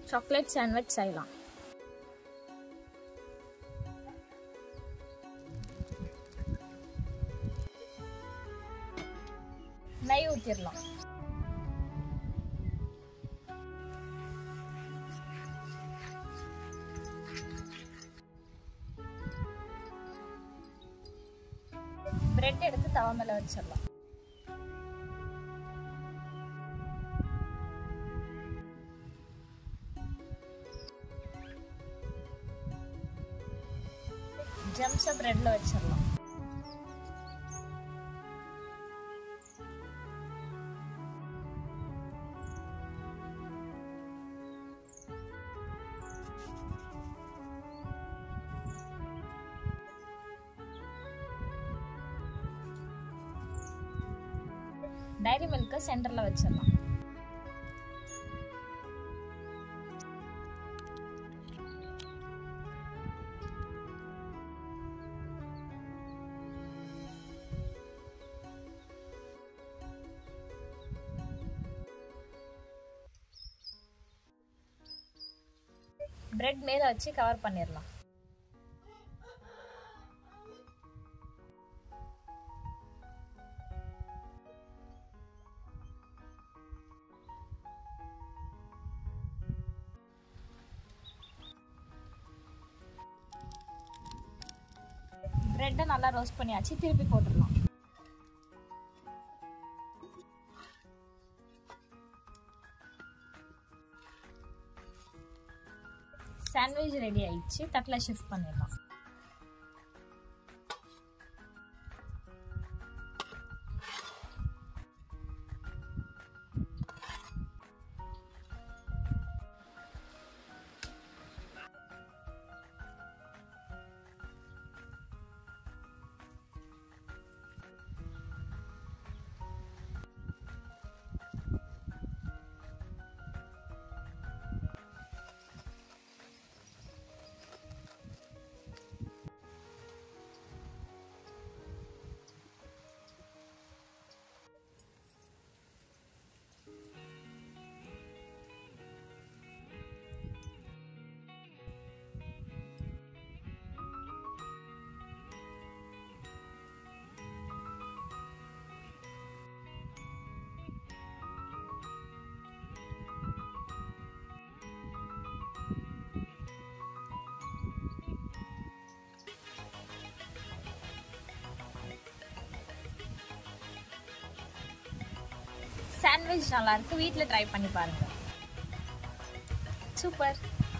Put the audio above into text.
chocolate sandwich செய்யலாம் நெய் ஊற்றிடலாம் பிரெட் எடுத்து தவா மேல வச்சிடலாம் ஜம்ஸை பிரெட்ல வச்சிடலாம் டைரி மில்கை சென்டர்ல வச்சிடலாம் பிரெட் மேல வச்சு கவர் பண்ணிடலாம் பிரெட்டை நல்லா ரோஸ்ட் பண்ணியாச்சு திருப்பி போட்டுடலாம் சாண்ட்விச் ரெடி ஆயிடுச்சு தட்டில் ஷிஃப்ட் பண்ணிடலாம் சாண்ட்விச் நல்லா இருக்கு வீட்டில் ட்ரை பண்ணி பாருங்க சூப்பர்